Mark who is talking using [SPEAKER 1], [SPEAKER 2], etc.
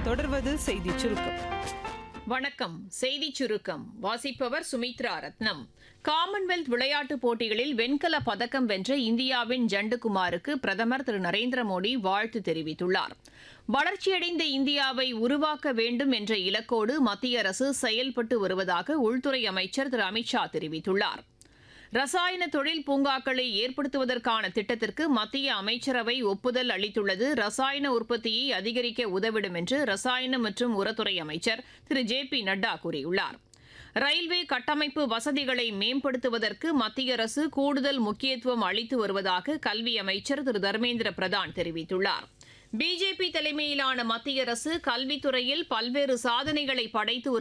[SPEAKER 1] தொடர்வது செய்திச் சுருக்கம்
[SPEAKER 2] வணக்கம் செய்திச் சுருக்கம் வாசிப்பவர் சுமித்ரா ரத்னம் காமன்வெல்த் விளையாட்டுப் போட்டிகளில் வெண்கல பதக்கம் வென்ற இந்தியாவின் ஜண்டுகுமாருக்கு பிரதமர் திரு நரேந்திர மோடி வாழ்த்து தெரிவித்துள்ளார் வளர்ச்சியடைந்த இந்தியாவை உருவாக்க வேண்டும் என்ற இலக்கோடு மத்திய அரசு செயல்பட்டு வருவதாக உள்துறை அமைச்சர் திரு அமித்ஷா தெரிவித்துள்ளார் ரசாயன தொழில் பூங்காக்களை ஏற்படுத்துவதற்கான திட்டத்திற்கு மத்திய அமைச்சரவை ஒப்புதல் அளித்துள்ளது ரசாயன உற்பத்தியை அதிகரிக்க உதவிடும் என்று ரசாயன மற்றும் உரத்துறை அமைச்சர் திரு ஜே பி நட்டா கூறியுள்ளார் ரயில்வே கட்டமைப்பு வசதிகளை மேம்படுத்துவதற்கு மத்திய அரசு கூடுதல் முக்கியத்துவம் அளித்து வருவதாக கல்வி அமைச்சர் திரு தர்மேந்திர பிரதான் தெரிவித்துள்ளார் பிஜேபி தலைமையிலான மத்திய அரசு கல்வித்துறையில் பல்வேறு சாதனைகளை படைத்து